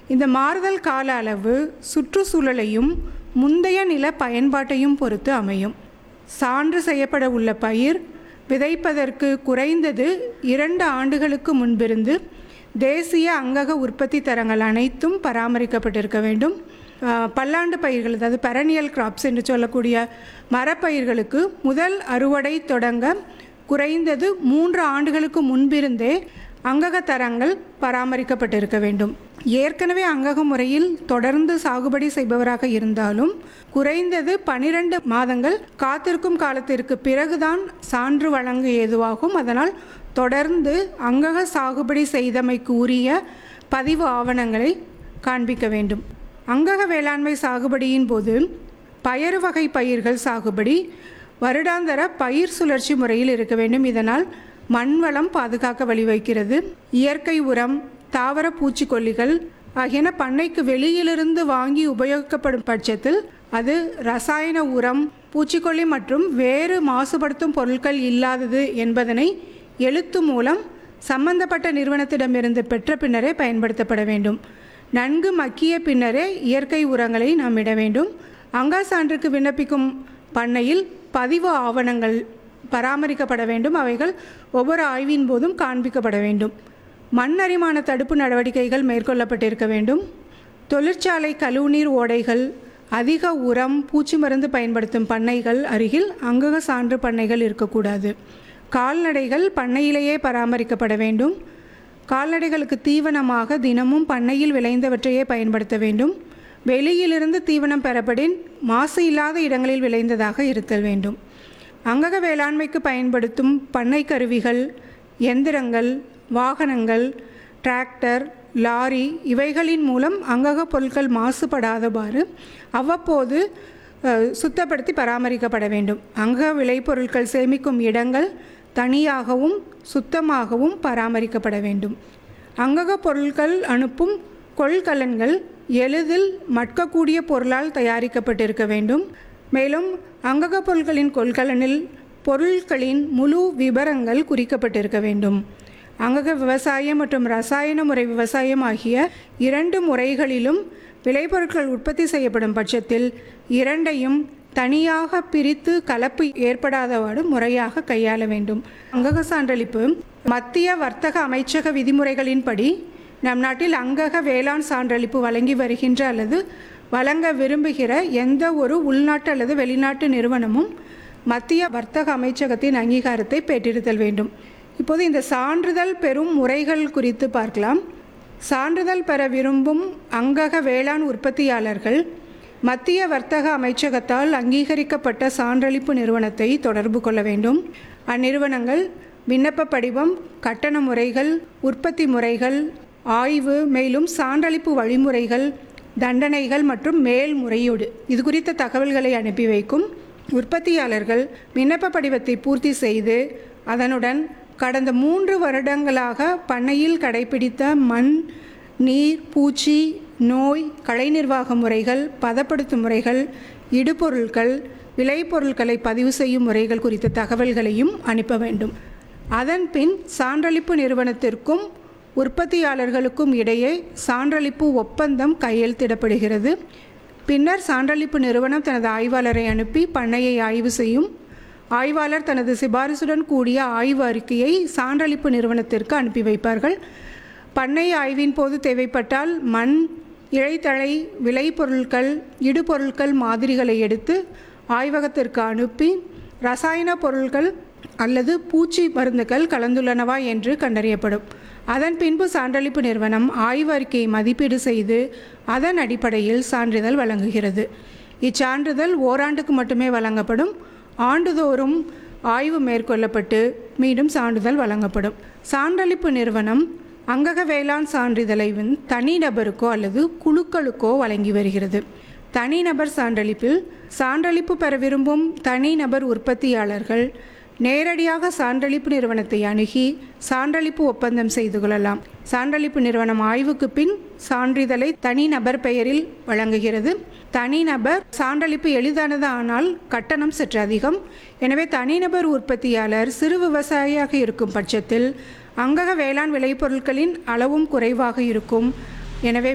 இந்த மாறுதல் கால அளவு சுற்றுச்சூழலையும் முந்தைய நில பயன்பாட்டையும் பொறுத்து அமையும் சான்று செய்யப்பட உள்ள பயிர் விதைப்பதற்கு குறைந்தது இரண்டு ஆண்டுகளுக்கு முன்பிருந்து தேசிய அங்கக உற்பத்தி தரங்கள் அனைத்தும் பராமரிக்கப்பட்டிருக்க வேண்டும் ஆஹ், பல்லாண்டு பயிர்கள் அதாவது பெரனியல் கிராப்ஸ் என்று சொல்லக்கூடிய மரப்பயிர்களுக்கு முதல் அறுவடை தொடங்க குறைந்தது மூன்று ஆண்டுகளுக்கு முன்பிருந்தே அங்கக தரங்கள் பராமரிக்கப்பட்டிருக்க வேண்டும் ஏற்கனவே அங்கக முறையில் தொடர்ந்து சாகுபடி செய்பவராக இருந்தாலும் குறைந்தது பனிரெண்டு மாதங்கள் காத்திருக்கும் காலத்திற்கு பிறகுதான் சான்று வழங்க ஏதுவாகும் அதனால் தொடர்ந்து அங்கக சாகுபடி செய்தமைக்கு உரிய பதிவு ஆவணங்களை காண்பிக்க வேண்டும் அங்கக வேளாண்மை சாகுபடியின் போது பயறு வகை பயிர்கள் சாகுபடி வருடாந்தர பயிர் சுழற்சி முறையில் இருக்க வேண்டும் இதனால் மண் வளம் பாதுகாக்க வழிவகுக்கிறது இயற்கை உரம் தாவர பூச்சிக்கொல்லிகள் ஆகியன பண்ணைக்கு வெளியிலிருந்து வாங்கி உபயோகிக்கப்படும் பட்சத்தில் அது ரசாயன உரம் பூச்சிக்கொல்லி மற்றும் வேறு மாசுபடுத்தும் பொருட்கள் இல்லாதது என்பதனை எழுத்து மூலம் சம்பந்தப்பட்ட நிறுவனத்திடமிருந்து பெற்ற பின்னரே பயன்படுத்தப்பட வேண்டும் நன்கு மக்கிய பின்னரே இயற்கை உரங்களை நாம் இட வேண்டும் அங்கா சான்றுக்கு விண்ணப்பிக்கும் பண்ணையில் பதிவு ஆவணங்கள் பராமரிக்கப்பட வேண்டும் அவைகள் ஒவ்வொரு ஆய்வின் போதும் காண்பிக்கப்பட வேண்டும் மண் அரிமான தடுப்பு நடவடிக்கைகள் மேற்கொள்ளப்பட்டிருக்க வேண்டும் தொழிற்சாலை கழிவுநீர் ஓடைகள் அதிக உரம் பூச்சி மருந்து பயன்படுத்தும் பண்ணைகள் அருகில் அங்கக சான்று பண்ணைகள் இருக்கக்கூடாது கால்நடைகள் பண்ணையிலேயே பராமரிக்கப்பட வேண்டும் கால்நடைகளுக்கு தீவனமாக தினமும் பண்ணையில் விளைந்தவற்றையே பயன்படுத்த வேண்டும் வெளியிலிருந்து தீவனம் பெறப்படின் மாசு இல்லாத இடங்களில் விளைந்ததாக இருத்தல் வேண்டும் அங்கக வேளாண்மைக்கு பயன்படுத்தும் பண்ணை கருவிகள் எந்திரங்கள் வாகனங்கள் டிராக்டர் லாரி இவைகளின் மூலம் அங்கக பொருட்கள் மாசுபடாதவாறு அவ்வப்போது அஹ், சுத்தப்படுத்தி பராமரிக்கப்பட வேண்டும் அங்கக விளைபொருட்கள் சேமிக்கும் இடங்கள் தனியாகவும் சுத்தமாகவும் பராமரிக்கப்பட வேண்டும் அங்கக பொருட்கள் அனுப்பும் கொள்கலன்கள் எளிதில் மட்கக்கூடிய பொருளால் தயாரிக்கப்பட்டிருக்க வேண்டும் மேலும் அங்கக பொருட்களின் கொள்கலனில் பொருட்களின் முழு விவரங்கள் குறிக்கப்பட்டிருக்க வேண்டும் அங்கக விவசாயம் மற்றும் ரசாயன முறை விவசாயம் ஆகிய இரண்டு முறைகளிலும் விளைபொருட்கள் உற்பத்தி செய்யப்படும் பட்சத்தில் இரண்டையும் தனியாக பிரித்து கலப்பு ஏற்படாதவாறு முறையாக கையாள வேண்டும் அங்கக சான்றளிப்பு மத்திய வர்த்தக அமைச்சக விதிமுறைகளின்படி நம் நாட்டில் அங்கக வேளாண் சான்றளிப்பு வழங்கி வருகின்ற அல்லது வழங்க விரும்புகிற எந்த ஒரு உள்நாட்டு அல்லது வெளிநாட்டு நிறுவனமும் மத்திய வர்த்தக அமைச்சகத்தின் அங்கீகாரத்தை பெற்றிருத்தல் வேண்டும் இப்போது இந்த சான்றிதழ் பெறும் முறைகள் குறித்து பார்க்கலாம் சான்றிதழ் பெற விரும்பும் அங்கக வேளாண் உற்பத்தியாளர்கள் மத்திய வர்த்தக அமைச்சகத்தால் அங்கீகரிக்கப்பட்ட சான்றளிப்பு நிறுவனத்தை தொடர்பு கொள்ள வேண்டும் அந்நிறுவனங்கள் விண்ணப்ப படிவம் கட்டண முறைகள் உற்பத்தி முறைகள் ஆய்வு மேலும் சான்றளிப்பு வழிமுறைகள் தண்டனைகள் மற்றும் மேல்முறையீடு இது குறித்த தகவல்களை அனுப்பி வைக்கும் உற்பத்தியாளர்கள் விண்ணப்ப படிவத்தை பூர்த்தி செய்து அதனுடன் கடந்த மூன்று வருடங்களாக பண்ணையில் கடைபிடித்த மண் நீர் பூச்சி நோய் கலை நிர்வாக முறைகள் பதப்படுத்தும் முறைகள் இடுபொருட்கள் விளைபொருட்களை பதிவு செய்யும் முறைகள் குறித்த தகவல்களையும் அனுப்ப வேண்டும் அதன் பின் சான்றளிப்பு நிறுவனத்திற்கும் உற்பத்தியாளர்களுக்கும் இடையே சான்றளிப்பு ஒப்பந்தம் கையெழுத்திடப்படுகிறது பின்னர் சான்றளிப்பு நிறுவனம் தனது ஆய்வாளரை அனுப்பி பண்ணையை ஆய்வு செய்யும் ஆய்வாளர் தனது சிபாரிசுடன் கூடிய ஆய்வு அறிக்கையை சான்றளிப்பு நிறுவனத்திற்கு அனுப்பி வைப்பார்கள் பண்ணை ஆய்வின் போது தேவைப்பட்டால் மண் இழைத்தழை விளைபொருட்கள் இடுபொருட்கள் மாதிரிகளை எடுத்து ஆய்வகத்திற்கு அனுப்பி ரசாயன பொருட்கள் அல்லது பூச்சி மருந்துகள் கலந்துள்ளனவா என்று கண்டறியப்படும் அதன் பின்பு சான்றளிப்பு நிறுவனம் ஆய்வு அறிக்கையை மதிப்பீடு செய்து அதன் அடிப்படையில் சான்றிதழ் வழங்குகிறது இச்சான்றிதழ் ஓராண்டுக்கு மட்டுமே வழங்கப்படும் ஆண்டுதோறும் ஆய்வு மேற்கொள்ளப்பட்டு மீண்டும் சான்றிதழ் வழங்கப்படும் சான்றளிப்பு நிறுவனம் அங்கக வேளாண் சான்றிதழை வந்து தனிநபருக்கோ அல்லது குழுக்களுக்கோ வழங்கி வருகிறது தனிநபர் சான்றளிப்பில் சான்றளிப்பு பெற விரும்பும் தனிநபர் உற்பத்தியாளர்கள் நேரடியாக சான்றளிப்பு நிறுவனத்தை அணுகி சான்றளிப்பு ஒப்பந்தம் செய்து கொள்ளலாம் சான்றளிப்பு நிறுவனம் ஆய்வுக்கு பின் சான்றிதழை தனிநபர் பெயரில் வழங்குகிறது தனிநபர் சான்றளிப்பு எளிதானது ஆனால் கட்டணம் சற்று அதிகம் எனவே தனிநபர் உற்பத்தியாளர் சிறு விவசாயியாக இருக்கும் பட்சத்தில் அங்கக வேளாண் விளைபொருட்களின் அளவும் குறைவாக இருக்கும் எனவே